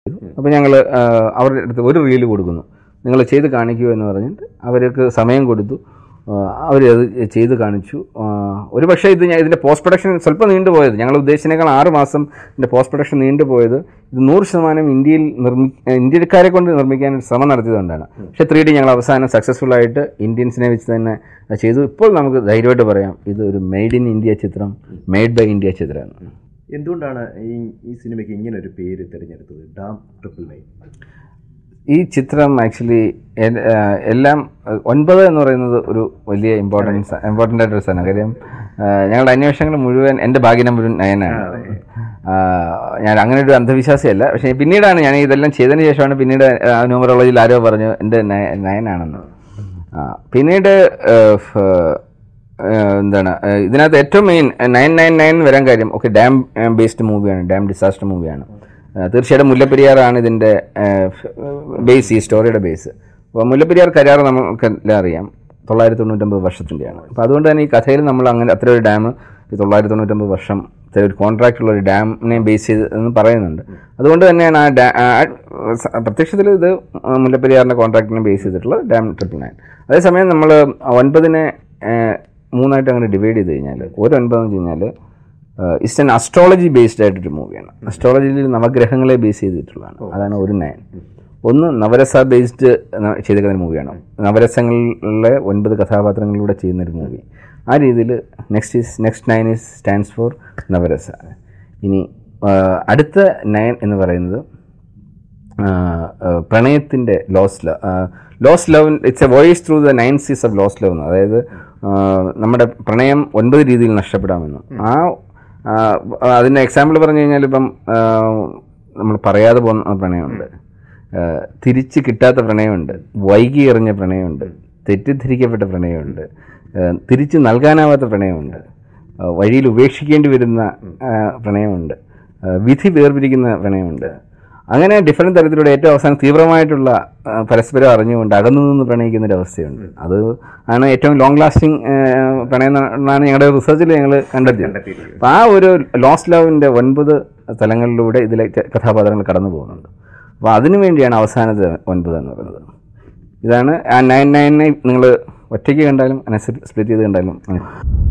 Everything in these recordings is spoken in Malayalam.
അപ്പോൾ ഞങ്ങൾ അവരുടെ അടുത്ത് ഒരു റീല് കൊടുക്കുന്നു നിങ്ങൾ ചെയ്ത് കാണിക്കൂ എന്ന് പറഞ്ഞിട്ട് അവർക്ക് സമയം കൊടുത്തു അവർ അത് ചെയ്ത് കാണിച്ചു ആ, ഒരു പക്ഷേ ഇത് ഞാൻ ഇതിൻ്റെ പോസ്റ്റ് പ്രൊഡക്ഷൻ സ്വല്പം നീണ്ടുപോയത് ഞങ്ങൾ ഉദ്ദേശിച്ചതിനേക്കാൾ ആറ് മാസം ഇതിൻ്റെ പോസ്റ്റ് പ്രൊഡക്ഷൻ നീണ്ടുപോയത് ഇത് നൂറ് ശതമാനം ഇന്ത്യയിൽ നിർമ്മി ഇന്ത്യക്കാരെ കൊണ്ട് നിർമ്മിക്കാൻ ഒരു ശ്രമം നടത്തിയതുകൊണ്ടാണ് പക്ഷേ ത്രീ ഡി ഞങ്ങൾ അവസാനം സക്സസ്ഫുൾ ആയിട്ട് ഇന്ത്യൻസിനെ വെച്ച് തന്നെ അത് ചെയ്തു ഇപ്പോൾ നമുക്ക് ധൈര്യമായിട്ട് പറയാം ഇത് ഒരു മെയ്ഡ് ഇൻ ഇന്ത്യ ചിത്രം മെയ്ഡ് ബൈ ഇന്ത്യ ചിത്രമാണ് എന്തുകൊണ്ടാണ് ഈ ഈ സിനിമയ്ക്ക് ഇങ്ങനെ ഒരു പേര് തിരഞ്ഞെടുത്തത് ഡാം ട്രിപ്പിൾ നയൻ ഈ ചിത്രം ആക്ച്വലി എല്ലാം അഹ് ഒൻപത് എന്ന് പറയുന്നത് ഒരു വലിയ ഇമ്പോർട്ടൻസ് ഇമ്പോർട്ടൻ്റ് ആയിട്ടൊരു സാധനം കാര്യം ആഹ് ഞങ്ങളുടെ അന്വേഷണങ്ങൾ മുഴുവൻ എൻ്റെ ഭാഗ്യ നമ്പർ നയനാണ് ആഹ് ഞാൻ അങ്ങനെ ഒരു അന്ധവിശ്വാസിയല്ല പക്ഷേ പിന്നീടാണ് ഞാൻ ഇതെല്ലാം ചെയ്തതിന് ശേഷമാണ് പിന്നീട് ന്യൂമറോളജിയിൽ ആരോ പറഞ്ഞു എൻ്റെ നയ- നയനാണെന്ന് ആ, പിന്നീട് ആഹ് ഫ്- ആഹ് എന്താണ് ആഹ് ഇതിനകത്ത് ഏറ്റവും മെയിൻ നയൻ നയൻ നയൻ വരാൻ കാര്യം ഓക്കെ ഡാം ബേസ്ഡ് മൂവിയാണ് ഡാം ഡിസാസ്റ്റർ മൂവിയാണ് തീർച്ചയായിട്ടും മുല്ലപ്പെരിയാറാണ് ഇതിൻ്റെ ബേസ് ഈ സ്റ്റോറിയുടെ ബേസ് അപ്പോൾ മുല്ലപ്പെരിയാർ കരാർ നമുക്കെല്ലാം അറിയാം തൊള്ളായിരത്തി തൊണ്ണൂറ്റൊമ്പത് വർഷത്തിൻ്റെയാണ് അപ്പോൾ അതുകൊണ്ട് തന്നെ ഈ കഥയിൽ നമ്മൾ അങ്ങനെ അത്ര ഒരു ഡാം ഈ തൊള്ളായിരത്തി തൊണ്ണൂറ്റൊമ്പത് വർഷം ഇത്ര ഒരു കോൺട്രാക്റ്റ് ഉള്ള ഒരു ഡാമിനെ ബേസ് ചെയ്ത് എന്ന് പറയുന്നുണ്ട് അതുകൊണ്ട് തന്നെയാണ് ആ ഡാ പ്രത്യക്ഷത്തിൽ ഇത് മുല്ലപ്പെരിയാറിൻ്റെ കോൺട്രാക്റ്റിനെ ബേസ് ചെയ്തിട്ടുള്ള ഡാം ട്രിപ്പിൾ നയൻ അതേസമയം നമ്മൾ ഒൻപതിനെ ഏഹ്, മൂന്നായിട്ട് അങ്ങനെ ഡിവൈഡ് ചെയ്ത് കഴിഞ്ഞാൽ ഒരു ഒൻപതെന്ന് വെച്ച് കഴിഞ്ഞാൽ ഇറ്റ്സ് എൻ അസ്ട്രോളജി ബേസ്ഡ് ആയിട്ടൊരു മൂവിയാണ് അസ്ട്രോളജിയിൽ നവഗ്രഹങ്ങളെ ബേസ് ചെയ്തിട്ടുള്ളതാണ് അതാണ് ഒരു നയൻ ഒന്ന് നവരസ ബേസ്ഡ് ചെയ്തിരിക്കുന്ന ഒരു മൂവിയാണ് നവരസങ്ങളിലെ ഒൻപത് കഥാപാത്രങ്ങളിലൂടെ ചെയ്യുന്നൊരു മൂവി ആ രീതിയിൽ next is next nine is stands for Navarasa ഇനി ആ, അടുത്ത നയൻ എന്ന് പറയുന്നത് പ്രണയത്തിൻ്റെ loss love loss love it's a voice through the nine seas of loss love എന്ന് അതായത് ആ, നമ്മുടെ പ്രണയം ഒൻപത് രീതിയിൽ നഷ്ടപ്പെടാമെന്ന് ആ ആ, അതിൻ്റെ എക്സാമ്പിൾ പറഞ്ഞു കഴിഞ്ഞാൽ ഇപ്പം ആ, നമ്മൾ പറയാതെ പോകുന്ന പ്രണയമുണ്ട് ആ, തിരിച്ച് കിട്ടാത്ത പ്രണയമുണ്ട് വൈകി എറിഞ്ഞ പ്രണയമുണ്ട് തെറ്റിദ്ധരിക്കപ്പെട്ട പ്രണയമുണ്ട് ആ, തിരിച്ച് നൽകാനാവാത്ത പ്രണയമുണ്ട് ആ, വഴിയിൽ ഉപേക്ഷിക്കേണ്ടി വരുന്ന ആ, പ്രണയമുണ്ട് ആ, വിധി വേർപിരിക്കുന്ന പ്രണയമുണ്ട് അങ്ങനെ ഡിഫറെൻറ്റ് തരത്തിലൂടെ ഏറ്റവും അവസാനം തീവ്രമായിട്ടുള്ള ആ, പരസ്പരം അറിഞ്ഞുകൊണ്ട് അകന്നു നിന്ന് പ്രണയിക്കുന്ന ഒരു അവസ്ഥയുണ്ട് അത് ആണ് ഏറ്റവും ലോങ് ലാസ്റ്റിംഗ് പ്രണയം എന്നാണ് ഞങ്ങളുടെ റിസർച്ചിൽ ഞങ്ങൾ കണ്ടെത്തിയത് അപ്പം ആ ഒരു ലോസ്റ്റ് ലവിൻ്റെ ഒൻപത് തലങ്ങളിലൂടെ ഇതിലെ ച- കഥാപാത്രങ്ങൾ കടന്നു പോകുന്നുണ്ട് അപ്പോൾ അതിനു വേണ്ടിയാണ് അവസാനത്തെ ഒൻപത് എന്ന് പറയുന്നത് ഇതാണ് ആ നയൻ നയനെ നിങ്ങൾ ഒറ്റയ്ക്ക് കണ്ടാലും അതിനെ സ്പ്ലിറ്റ് ചെയ്ത് കണ്ടാലും അങ്ങനെ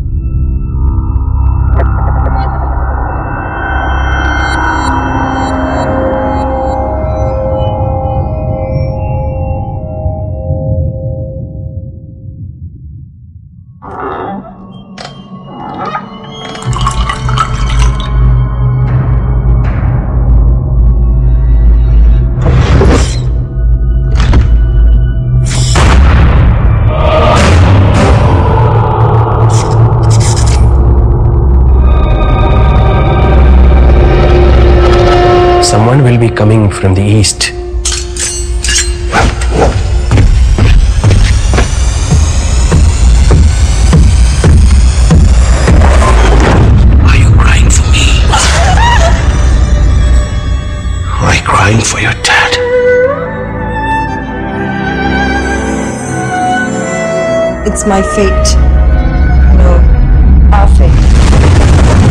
Someone will be coming from the east. Are you crying for me? Or are you crying for your dad? It's my fate. No, our fate.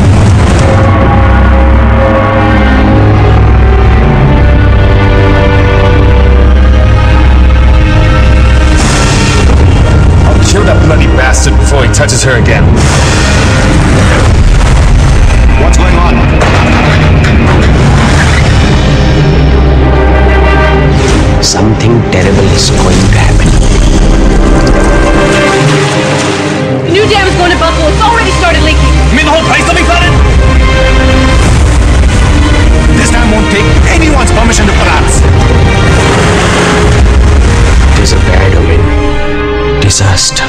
I'll kill that bloody bastard before he touches her again. What's going on? Something terrible is going to happen. The new dam is going to Buffalo. It's already started leaking. You mean the whole place will be flooded? This dam won't take anyone's permission to collapse. It is a bad omen. Disaster.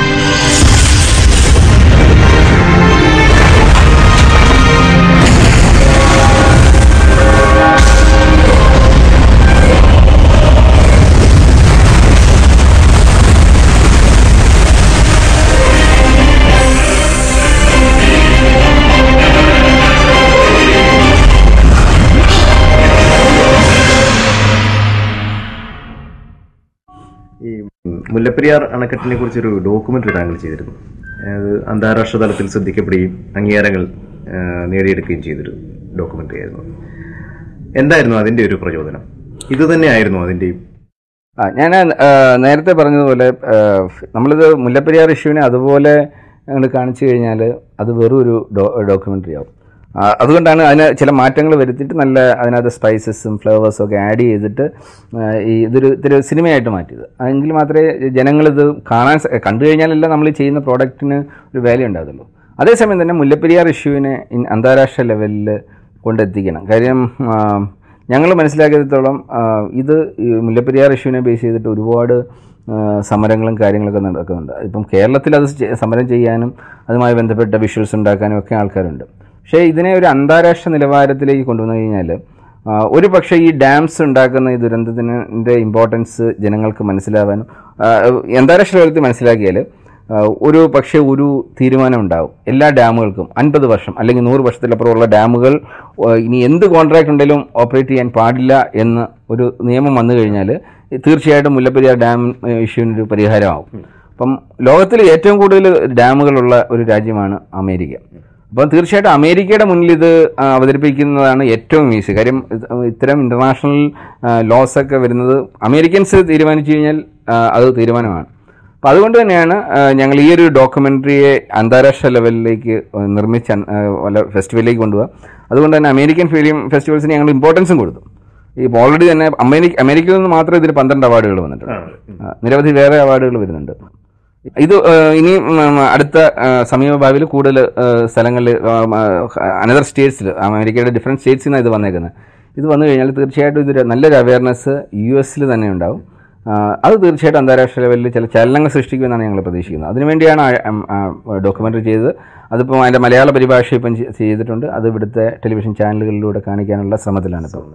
ഈ മുല്ലപ്പെരിയാർ അണക്കെട്ടിനെ കുറിച്ചൊരു ഡോക്യുമെന്ററി താങ്കൾ ചെയ്തിരുന്നു അത് അന്താരാഷ്ട്ര തലത്തിൽ ശ്രദ്ധിക്കപ്പെടുകയും അംഗീകാരങ്ങൾ ആ, നേടിയെടുക്കുകയും ചെയ്തൊരു ഡോക്യുമെന്ററി ആയിരുന്നു എന്തായിരുന്നു അതിന്റെ ഒരു പ്രചോദനം ഇത് തന്നെയായിരുന്നു അതിന്റെയും ആ ഞാൻ നേരത്തെ പറഞ്ഞതുപോലെ ആ, നമ്മളിത് മുല്ലപ്പെരിയാർ ഇഷ്യൂവിനെ അതുപോലെ അങ്ങോട്ട് കാണിച്ചു കഴിഞ്ഞാൽ അത് വെറും ഒരു ഡോ ഡോക്യുമെൻ്ററി ആവും ആ, അതുകൊണ്ടാണ് അതിന് ചില മാറ്റങ്ങൾ വരുത്തിയിട്ട് നല്ല അതിനകത്ത് സ്പൈസസും ഫ്ലേവേഴ്സും ഒക്കെ ആഡ് ചെയ്തിട്ട് ആ, ഈ ഇതൊരു ഇതൊരു സിനിമയായിട്ട് മാറ്റിയത് എങ്കിൽ മാത്രമേ ജനങ്ങളിത് കാണാൻ സ- കണ്ടു കഴിഞ്ഞാലല്ല നമ്മൾ ഈ ചെയ്യുന്ന പ്രോഡക്റ്റിന് ഒരു വാല്യൂ ഉണ്ടാകത്തുള്ളൂ അതേസമയം തന്നെ മുല്ലപ്പെരിയാർ ഇഷ്യൂവിനെ ഇൻ- അന്താരാഷ്ട്ര ലെവലിൽ കൊണ്ടെത്തിക്കണം കാര്യം ഞങ്ങൾ മനസ്സിലാക്കിയത്തോളം ആ, ഇത് ഈ മുല്ലപ്പെരിയാർ ഇഷ്യൂവിനെ ബേസ് ചെയ്തിട്ട് ഒരുപാട് ആ, സമരങ്ങളും കാര്യങ്ങളൊക്കെ നടക്കുന്നുണ്ട് ഇപ്പം കേരളത്തിൽ അത് ചെ- സമരം ചെയ്യാനും അതുമായി ബന്ധപ്പെട്ട വിഷ്വൽസ് ഉണ്ടാക്കാനും ഒക്കെ ആൾക്കാരുണ്ട് പക്ഷേ ഇതിനെ ഒരു അന്താരാഷ്ട്ര നിലവാരത്തിലേക്ക് കൊണ്ടുവന്നു കഴിഞ്ഞാൽ ആ, ഒരു പക്ഷേ ഈ ഡാംസ് ഉണ്ടാക്കുന്ന ഈ ദുരന്തത്തിൻ്റെ ഇമ്പോർട്ടൻസ് ജനങ്ങൾക്ക് മനസ്സിലാവാനും ആ, അന്താരാഷ്ട്ര തലത്തിൽ മനസ്സിലാക്കിയാൽ ആ, ഒരു പക്ഷേ ഒരു തീരുമാനം ഉണ്ടാവും എല്ലാ ഡാമുകൾക്കും അൻപത് വർഷം അല്ലെങ്കിൽ നൂറ് വർഷത്തിലപ്പുറമുള്ള ഡാമുകൾ ആ, ഇനി എന്ത് കോൺട്രാക്ട് ഉണ്ടെങ്കിലും ഓപ്പറേറ്റ് ചെയ്യാൻ പാടില്ല എന്ന് ഒരു നിയമം വന്നു കഴിഞ്ഞാൽ തീർച്ചയായിട്ടും മുല്ലപ്പെരിയാർ ഡാം ഇഷ്യൂവിനൊരു പരിഹാരമാവും അപ്പം ലോകത്തിൽ ഏറ്റവും കൂടുതൽ ഡാമുകളുള്ള ഒരു രാജ്യമാണ് അമേരിക്ക അപ്പം തീർച്ചയായിട്ടും അമേരിക്കയുടെ മുന്നിൽ ഇത് ആ, അവതരിപ്പിക്കുന്നതാണ് ഏറ്റവും ഈസി കാര്യം ഇത് ഇത്തരം ഇന്റർനാഷണൽ ലോസ് ഒക്കെ വരുന്നത് അമേരിക്കൻസ് തീരുമാനിച്ചു കഴിഞ്ഞാൽ ആ, അത് തീരുമാനമാണ് അപ്പം അതുകൊണ്ട് തന്നെയാണ് ആ, ഞങ്ങൾ ഈ ഒരു ഡോക്യുമെൻ്ററിയെ അന്താരാഷ്ട്ര ലെവലിലേക്ക് നിർമ്മിച്ച ആ, വല്ല ഫെസ്റ്റിവലിലേക്ക് കൊണ്ടുപോകുക അതുകൊണ്ട് തന്നെ അമേരിക്കൻ ഫിലിം ഫെസ്റ്റിവൽസിന് ഞങ്ങൾ ഇമ്പോർട്ടൻസും കൊടുത്തു ഈ ഓൾറെഡി തന്നെ അമേരിക്ക അമേരിക്കയിൽ നിന്ന് മാത്രമേ ഇതിന് പന്ത്രണ്ട് അവാർഡുകൾ വന്നിട്ടുണ്ട് ആ, നിരവധി വേറെ അവാർഡുകൾ വരുന്നുണ്ട് ഇത് ആ, ഇനി ഉം, അടുത്ത ആ, സമീപ ഭാവിയിൽ കൂടുതൽ സ്ഥലങ്ങളിൽ അനദർ സ്റ്റേറ്റ്സിൽ അമേരിക്കയുടെ ഡിഫറെൻറ്റ് സ്റ്റേറ്റ്സിൽ നിന്നാണ് ഇത് വന്നേക്കുന്നത് ഇത് വന്നു കഴിഞ്ഞാൽ തീർച്ചയായിട്ടും ഇതൊരു നല്ലൊരു അവയർനെസ് യു എസിൽ തന്നെ ഉണ്ടാവും ആ, അത് തീർച്ചയായിട്ടും അന്താരാഷ്ട്ര ലെവലിൽ ചില ചലനങ്ങൾ സൃഷ്ടിക്കുമെന്നാണ് ഞങ്ങൾ പ്രതീക്ഷിക്കുന്നത് അതിനുവേണ്ടിയാണ് ഡോക്യുമെൻ്ററി ചെയ്തത് അതിപ്പോൾ അതിൻ്റെ മലയാള പരിഭാഷ ഇപ്പം ചെ- ചെയ്തിട്ടുണ്ട് അത് ഇവിടുത്തെ ടെലിവിഷൻ ചാനലുകളിലൂടെ കാണിക്കാനുള്ള ശ്രമത്തിലാണ് ഇപ്പോൾ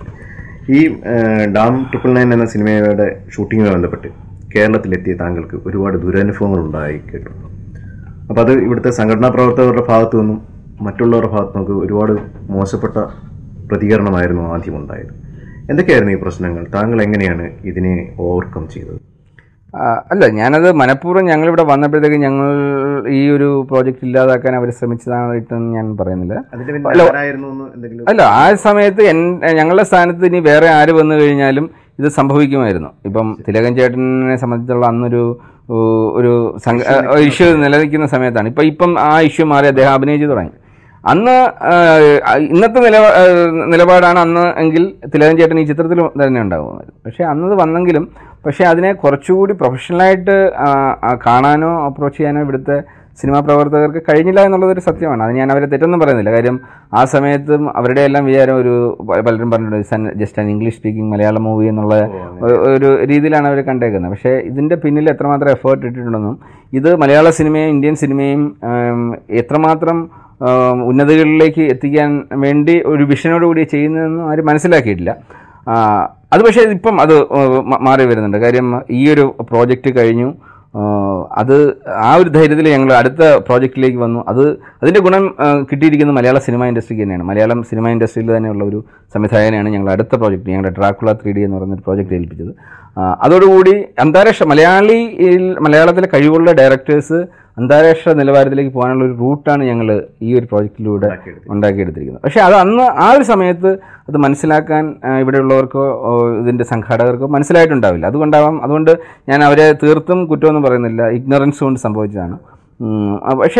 ഈ ഏഹ്, ഡാം ട്രിപ്പിൾ നയൻ എന്ന സിനിമയുടെ ഷൂട്ടിങ്ങുമായി ബന്ധപ്പെട്ട് കേരളത്തിലെത്തിയ താങ്കൾക്ക് ഒരുപാട് ദുരനുഭവങ്ങൾ ഉണ്ടായി കേട്ടു അപ്പോൾ അത് ഇവിടുത്തെ സംഘടനാ പ്രവർത്തകരുടെ ഭാഗത്തു നിന്നും മറ്റുള്ളവരുടെ ഭാഗത്തു നിന്നൊക്കെ ഒരുപാട് മോശപ്പെട്ട പ്രതികരണമായിരുന്നു ആദ്യം ഉണ്ടായത് എന്തൊക്കെയായിരുന്നു ഈ പ്രശ്നങ്ങൾ താങ്കൾ എങ്ങനെയാണ് ഇതിനെ ഓവർകം ചെയ്തത് ആ, അല്ല ഞാനത് മനഃപൂർവ്വം ഞങ്ങളിവിടെ വന്നപ്പോഴത്തേക്ക് ഞങ്ങൾ ഈ ഒരു പ്രോജക്റ്റ് ഇല്ലാതാക്കാൻ അവർ ശ്രമിച്ചതായിട്ടൊന്നും ഞാൻ പറയുന്നില്ല അതിന്റെ പിന്നെ അല്ല, ആരായിരുന്നു എന്ന് എന്തെങ്കിലും അല്ല ആ സമയത്ത് എൻ ഞങ്ങളുടെ സ്ഥാനത്ത് ഇനി വേറെ ആര് വന്നു കഴിഞ്ഞാലും ഇത് സംഭവിക്കുമായിരുന്നു ഇപ്പം തിലകൻ ചേട്ടനെ സംബന്ധിച്ചുള്ള അന്നൊരു ഊ, ഒരു ഇഷ്യൂ നിലനിൽക്കുന്ന സമയത്താണ് ഇപ്പം ഇപ്പം ആ ഇഷ്യൂ മാറി അദ്ദേഹം അഭിനയിച്ചു തുടങ്ങി അന്ന് ആ, ഇന്നത്തെ നില ആ, നിലപാടാണ് അന്ന് എങ്കിൽ തിലകൻ ചേട്ടൻ ഈ ചിത്രത്തിൽ തന്നെ ഉണ്ടാകുമായിരുന്നു പക്ഷേ അന്നത് വന്നെങ്കിലും പക്ഷേ അതിനെ കുറച്ചുകൂടി പ്രൊഫഷണലായിട്ട് ആ, ആ, കാണാനോ അപ്രോച്ച് ചെയ്യാനോ ഇവിടുത്തെ സിനിമാ പ്രവർത്തകർക്ക് കഴിഞ്ഞില്ല എന്നുള്ളതൊരു സത്യമാണ് അത് ഞാൻ അവരെ തെറ്റൊന്നും പറയുന്നില്ല കാര്യം ആ സമയത്തും അവരുടെ എല്ലാം വിചാരം ഒരു പ- പലരും പറഞ്ഞിട്ടുണ്ട് just an English speaking Malayalam movie എന്നുള്ള ഒ- ഒരു രീതിയിലാണ് അവർ കണ്ടേക്കുന്നത് പക്ഷേ ഇതിൻ്റെ പിന്നിൽ എത്രമാത്രം എഫേർട്ട് ഇട്ടിട്ടുണ്ടെന്നും ഇത് മലയാള സിനിമയും ഇന്ത്യൻ സിനിമയും ആം, എത്രമാത്രം ആം, ഉന്നതികളിലേക്ക് എത്തിക്കാൻ വേണ്ടി ഒരു വിഷനോടുകൂടി ചെയ്യുന്നതെന്നും ആരും മനസ്സിലാക്കിയിട്ടില്ല ആ, അത് പക്ഷേ ഇപ്പം അത് മ- മാറി വരുന്നുണ്ട് കാര്യം ഈ ഒരു പ്രോജക്റ്റ് കഴിഞ്ഞു ആ, അത് ആ ഒരു ധൈര്യത്തിൽ ഞങ്ങൾ അടുത്ത പ്രോജക്റ്റിലേക്ക് വന്നു അത് അതിൻ്റെ ഗുണം ആ, കിട്ടിയിരിക്കുന്നത് മലയാള സിനിമ ഇൻഡസ്ട്രിക്ക് തന്നെയാണ് മലയാളം സിനിമ ഇൻഡസ്ട്രിയിൽ തന്നെയുള്ള ഒരു സംവിധായകനെയാണ് ഞങ്ങൾ അടുത്ത പ്രോജക്റ്റ് ഞങ്ങളുടെ ഡ്രാക്കുള ത്രീ ഡി എന്ന് പറയുന്ന പ്രോജക്റ്റ് ഏൽപ്പിച്ചത് ആ, അതോടുകൂടി അന്താരാഷ്ട്ര മലയാളിയിൽ മലയാളത്തിലെ കഴിവുള്ള ഡയറക്ടേഴ്സ് അന്താരാഷ്ട്ര നിലവാരത്തിലേക്ക് പോകാനുള്ള ഒരു റൂട്ടാണ് ഞങ്ങൾ ഈ ഒരു പ്രോജക്റ്റിലൂടെ ഉണ്ടാക്കിയെടുത്തിരിക്കുന്നത് പക്ഷേ അത് അന്ന് ആ ഒരു സമയത്ത് അത് മനസ്സിലാക്കാൻ ആ, ഇവിടെയുള്ളവർക്കോ ഓ, ഇതിൻ്റെ സംഘാടകർക്കോ മനസ്സിലായിട്ടുണ്ടാവില്ല അതുകൊണ്ടാവാം അതുകൊണ്ട് ഞാൻ അവരെ തീർത്തും കുറ്റമൊന്നും പറയുന്നില്ല ഇഗ്നറൻസ് കൊണ്ട് സംഭവിച്ചതാണ് ഉം, ആ, പക്ഷേ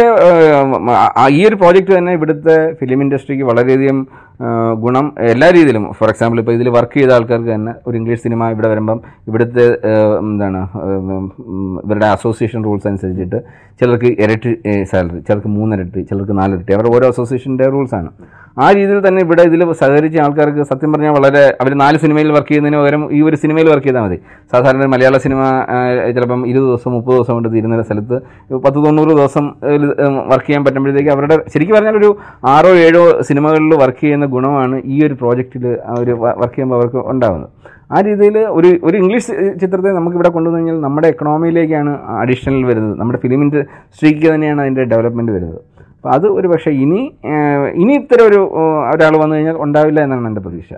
ആ, ആ, ഈ ഒരു പ്രോജക്റ്റ് തന്നെ ഇവിടുത്തെ ഫിലിം ഇൻഡസ്ട്രിക്ക് വളരെയധികം ആ, ഗുണം എല്ലാ രീതിയിലും ഫോർ എക്സാമ്പിൾ ഇപ്പോൾ ഇതിൽ വർക്ക് ചെയ്ത ആൾക്കാർക്ക് തന്നെ ഒരു ഇംഗ്ലീഷ് സിനിമ ഇവിടെ വരുമ്പം ഇവിടുത്തെ ആ, എന്താണ് ഉം, ഉം, ഇവരുടെ അസോസിയേഷൻ റൂൾസ് അനുസരിച്ചിട്ട് ചിലർക്ക് ഇരട്ടി സാലറി ചിലർക്ക് മൂന്നിരട്ടി ചിലർക്ക് നാലിരട്ടി അവരുടെ ഓരോ അസോസിയേഷൻ്റെ റൂൾസാണ് ആ രീതിയിൽ തന്നെ ഇവിടെ ഇതിൽ സഹകരിച്ച ആൾക്കാർക്ക് സത്യം പറഞ്ഞാൽ വളരെ അവർ നാല് സിനിമയിൽ വർക്ക് ചെയ്യുന്നതിന് പകരം ഈ ഒരു സിനിമയിൽ വർക്ക് ചെയ്താൽ മതി സാധാരണ ഒരു മലയാള സിനിമ ആ, ചിലപ്പം ഇരുപത് ദിവസം മുപ്പത് ദിവസം കൊണ്ട് തീരുന്ന ഒരു സ്ഥലത്ത് പത്ത് തൊണ്ണൂറ് ദിവസം വർക്ക് ചെയ്യാൻ പറ്റുമ്പോഴത്തേക്ക് അവരുടെ ശരിക്കും പറഞ്ഞാൽ ഒരു ആറോ ഏഴോ സിനിമകളിൽ വർക്ക് ചെയ്യുന്ന ഗുണമാണ് ഈ ഒരു പ്രോജക്റ്റിൽ ഒരു വർക്ക് ചെയ്യുമ്പോൾ അവർക്ക് ഉണ്ടാകുന്നത് ആ രീതിയിൽ ഒരു ഒരു ഇംഗ്ലീഷ് ചിത്രത്തെ നമുക്ക് ഇവിടെ കൊണ്ടുവന്നു കഴിഞ്ഞാൽ നമ്മുടെ എക്കണോമിയിലേക്കാണ് അഡീഷണൽ വരുന്നത് നമ്മുടെ ഫിലിം ഇൻഡസ്ട്രിക്ക് തന്നെയാണ് അതിൻ്റെ ഡെവലപ്മെൻറ്റ് വരുന്നത് അപ്പോൾ അത് ഒരു പക്ഷേ ഇനി ഏഹ്, ഇനി ഇത്തരം ഒരു ഒരാൾ വന്നു കഴിഞ്ഞാൽ ഉണ്ടാവില്ല എന്നാണ് എൻ്റെ പ്രതീക്ഷ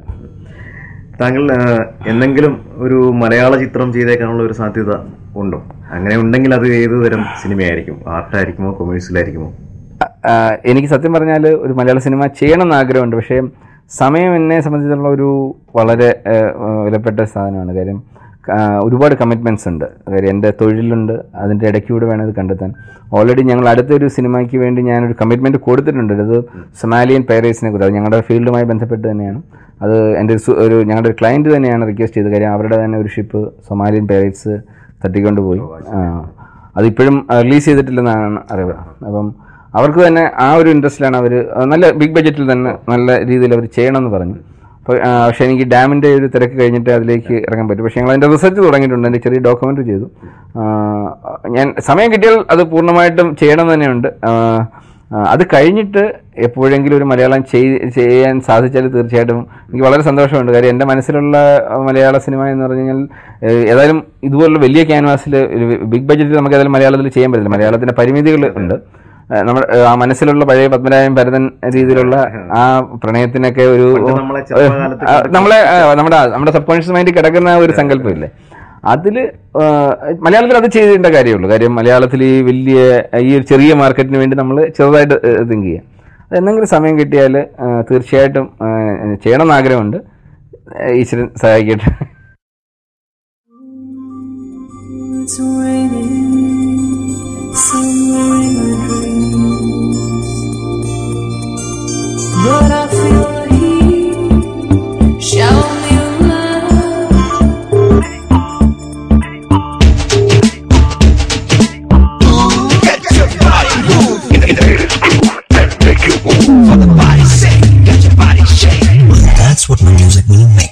താങ്കൾ ആ, എന്തെങ്കിലും ഒരു മലയാള ചിത്രം ചെയ്തേക്കാനുള്ള ഒരു സാധ്യത ഉണ്ടോ അങ്ങനെ ഉണ്ടെങ്കിൽ അത് ഏത് തരം സിനിമയായിരിക്കും ആർട്ടായിരിക്കുമോ കൊമേഴ്സ്യലായിരിക്കുമോ ആ, എനിക്ക് സത്യം പറഞ്ഞാൽ ഒരു മലയാള സിനിമ ചെയ്യണമെന്ന് ആഗ്രഹമുണ്ട് പക്ഷേ സമയം എന്നെ സംബന്ധിച്ചിടത്തോളം ഒരു വളരെ ഏഹ്, ഏഹ്, വിലപ്പെട്ട സാധനമാണ് കാര്യം ആ, ഒരുപാട് കമ്മിറ്റ്മെൻറ്റ്സ് ഉണ്ട് കാര്യം എൻ്റെ തൊഴിലുണ്ട് അതിൻ്റെ ഇടയ്ക്കൂടെ വേണം ഇത് കണ്ടെത്താൻ ഓൾറെഡി ഞങ്ങൾ അടുത്തൊരു സിനിമയ്ക്ക് വേണ്ടി ഞാനൊരു കമ്മിറ്റ്മെൻറ്റ് കൊടുത്തിട്ടുണ്ട് അത് സൊമാലിയൻ പേരേഴ്സിനെ കുറിച്ച് അത് ഞങ്ങളുടെ ഫീൽഡുമായി ബന്ധപ്പെട്ട് തന്നെയാണ് അത് എൻ്റെ ഒരു സു- ഒരു ഞങ്ങളുടെ ഒരു ക്ലയൻറ്റ് തന്നെയാണ് റിക്വസ്റ്റ് ചെയ്തത് കാര്യം അവരുടെ തന്നെ ഒരു ഷിപ്പ് സൊമാലിയൻ പേരേഴ്സ് തട്ടിക്കൊണ്ട് പോയി ആ അതിപ്പോഴും റിലീസ് ചെയ്തിട്ടില്ലെന്നാണ് അറിവ് അപ്പം അവർക്ക് തന്നെ ആ ഒരു ഇൻട്രസ്റ്റിലാണ് അവർ നല്ല ബിഗ് ബഡ്ജറ്റിൽ തന്നെ നല്ല രീതിയിൽ അവർ ചെയ്യണമെന്ന് പറഞ്ഞു അപ്പോൾ പക്ഷേ എനിക്ക് ഡാമിൻ്റെ ഒരു തിരക്ക് കഴിഞ്ഞിട്ട് അതിലേക്ക് ഇറങ്ങാൻ പറ്റും പക്ഷേ ഞങ്ങൾ അതിൻ്റെ റിസർച്ച് തുടങ്ങിയിട്ടുണ്ട് എൻ്റെ ചെറിയ ഡോക്യുമെൻ്റ് ചെയ്തു ആ, ഞാൻ സമയം കിട്ടിയാൽ അത് പൂർണ്ണമായിട്ടും ചെയ്യണം എന്ന് തന്നെയുണ്ട് ആ, ആ, അത് കഴിഞ്ഞിട്ട് എപ്പോഴെങ്കിലും ഒരു മലയാളം ചെയ്- ചെയ്യാൻ സാധിച്ചാൽ തീർച്ചയായിട്ടും എനിക്ക് വളരെ സന്തോഷമുണ്ട് കാര്യം എൻ്റെ മനസ്സിലുള്ള ആ, മലയാള സിനിമ എന്ന് പറഞ്ഞു കഴിഞ്ഞാൽ ഏഹ്, ഏതായാലും ഇതുപോലുള്ള വലിയ ക്യാൻവാസിൽ ബിഗ് ബഡ്ജറ്റിൽ നമുക്ക് ഏതായാലും മലയാളത്തിൽ ചെയ്യാൻ പറ്റില്ല മലയാളത്തിൻ്റെ പരിമിതികൾ ഉണ്ട് ഏഹ്, നമ്മുടെ ഏഹ്, ആ മനസ്സിലുള്ള പഴയ പത്മരാജൻ ഭരതൻ രീതിയിലുള്ള ആ പ്രണയത്തിനൊക്കെ ഒരു പണ്ട് നമ്മളെ ചെറുപ്പകാലത്ത് ആ, നമ്മളെ ആ, നമ്മുടെ നമ്മുടെ സബ് കോൺഷ്യസ് മൈൻഡിൽ കിടക്കുന്ന ആ ഒരു സങ്കല്പമില്ലേ അതിൽ മലയാളത്തിൽ അത് ചെയ്തേണ്ട കാര്യമുള്ളൂ കാര്യം മലയാളത്തിൽ ഈ വലിയ ഈ ഒരു ചെറിയ മാർക്കറ്റിന് വേണ്ടി നമ്മൾ ചെറുതായിട്ട് തിങ്ക് ചെയ്യുക അത് എന്തെങ്കിലും സമയം കിട്ടിയാൽ തീർച്ചയായിട്ടും ആ, ചെയ്യണമെന്ന് ആഗ്രഹമുണ്ട് ഈശ്വരൻ സഹായിക്കട്ടെ It's raining somewhere in my dreams, but I feel the heat. Show me love. Get your body moving. And make you move for the body's sake. Get your body shake. That's what my music will make.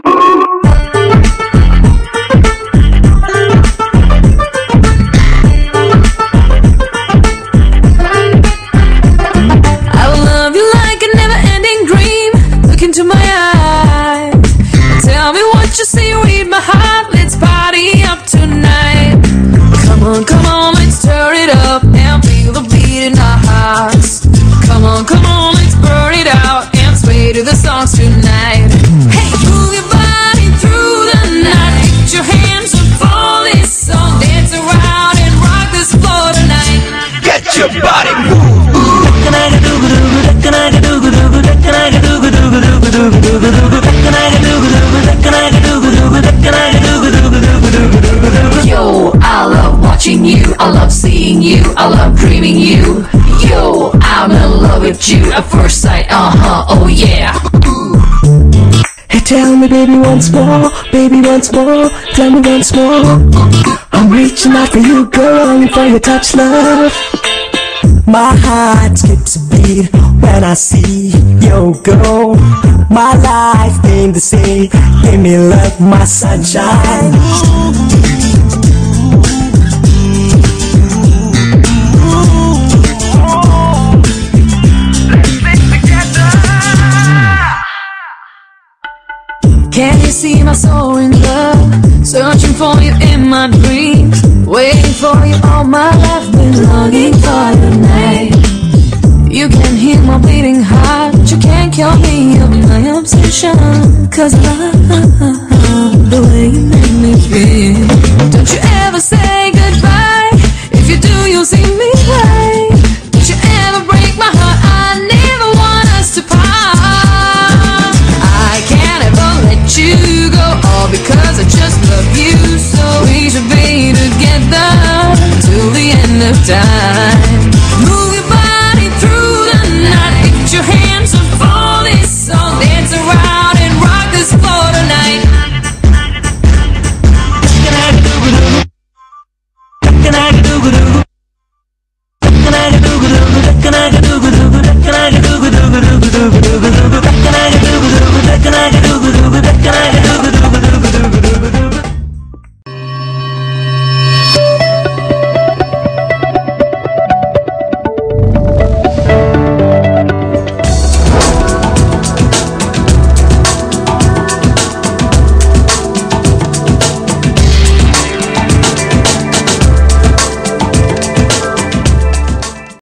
I will love you like a never-ending dream. Look into my eyes. Tell me what you see. Read my heart. Let's party up tonight. Come on, come on, let's stir it up and feel the beat in our hearts. Come on, come on, let's burn it out and sway to the songs tonight. Hey, move your body through the night. Put your hands up for this song. Dance around and rock this floor tonight. Get your body moving. Yo, I love watching you, I love seeing you, I love dreaming you. Yo, I'm in love with you at first sight, uh huh, oh yeah. Hey, tell me, baby, once more, baby, once more, tell me once more. I'm reaching out for you, girl, only for your touch, love. My heart skips a beat when I see you go. My life ain't the same. Give me love, my sunshine. Can you see my soul in love? Searching for you in my dreams. Waiting for you all my life. Been longing for the night. You can hear my beating heart. You can't kill me of my obsession. Cause I love the way you make me feel. Don't you ever say goodbye. If you do, you'll see me cry. Don't you ever break my heart. I never want us to part. I can't ever let you go. All because I just love you so. We should be together till the end of time.